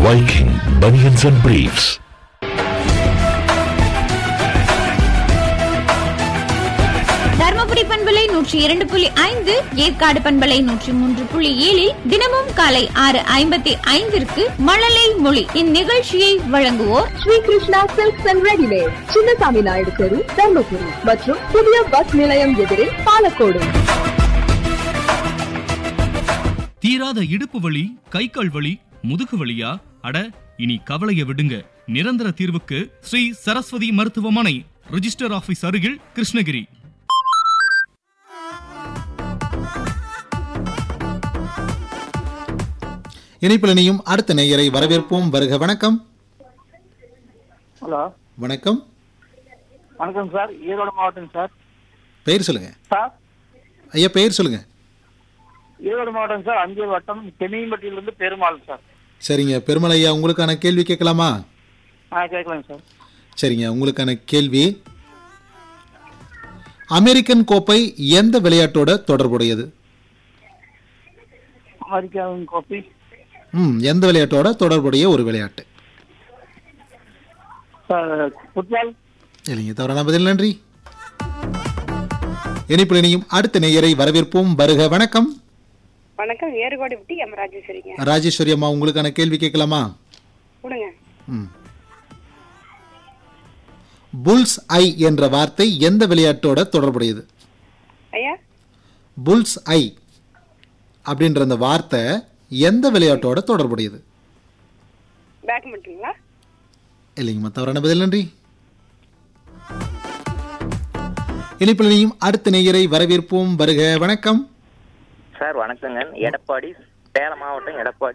Viking Bunions and Briefs. Dharmapuri பண்பலை நூற்றி இரண்டு புள்ளி ஐந்து ஏற்காடு பண்பலை நூற்றி மூன்று புள்ளி ஏழில் தினமும் காலை ஆறு ஐம்பத்தி ஐந்திற்கு மழலை மொழி இந்நிகழ்ச்சியை வழங்குவோர் Sri Krishna silks and readymade Chinnasamy Naidu தெரு தர்மபுரி மற்றும் புதிய பஸ் நிலையம் எதிரே பாலக்கோடு தீராத இடுப்பு வலி கை கால் வலி முதுகு வலியா அட இனி கவலைய விடுங்க நிரந்தர தீர்வுக்கு ஸ்ரீ சரஸ்வதி மருத்துவமனை ரிஜிஸ்டர் ஆபீஸ் அருகில் கிருஷ்ணகிரி இணைப்பில் இணையும் அடுத்த நேயரை வரவேற்போம் வருக வணக்கம் ஹலோ வணக்கம் வணக்கம் சார் ஈரோடு மாவட்டம் சார் பெயர் சொல்லுங்க சார் ஐயா பெயர் சொல்லுங்க ஈரோடு மாவட்டம் சார் அஞ்சல் வட்டம் தென்னியம்பட்டியிலிருந்து பெருமாள் சார் சரிங்க பெருமலை ஐயா உங்களுக்கான கேள்வி கேட்கலாமா ஆ கேட்கலாங்க சார் சரிங்க உங்களுக்கான கேள்வி அமெரிக்கன் கோப்பை எந்த விளையாட்டோட தொடர்புடையது அமெரிக்காவின் கோப்பி ம் எந்த விளையாட்டோட தொடர்புடைய ஒரு விளையாட்டு சார் ஃபுட்பால் இல்லைங்க தவறான பதில் நன்றி இணைப்பில் இணையும் அடுத்த நேயரை வரவேற்போம் வருக வணக்கம் வணக்கம் ஏறுகோடு விட்டு எம் ராஜேஸ்வரிங்க ராஜேஸ்வரி அம்மா உங்களுக்கான கேள்வி கேட்கலாமா கொடுங்க ம். புல்ஸ் ஐ என்ற வார்த்தை எந்த விளையாட்டோட தொடர்புடையது ஐயா புல்ஸ் ஐ அப்படின்ற அந்த வார்த்தை எந்த விளையாட்டோட தொடர்புடையது பேட்மிண்டனுங்களா இல்லைங்கம்மா தவறான பதில் நன்றி இனிப்பிலையும் அடுத்த நேயரை வரவேற்போம் வருக வணக்கம் சார் வணக்கங்க எடப்பாடி சேலம் மாவட்டம் எடப்பாடி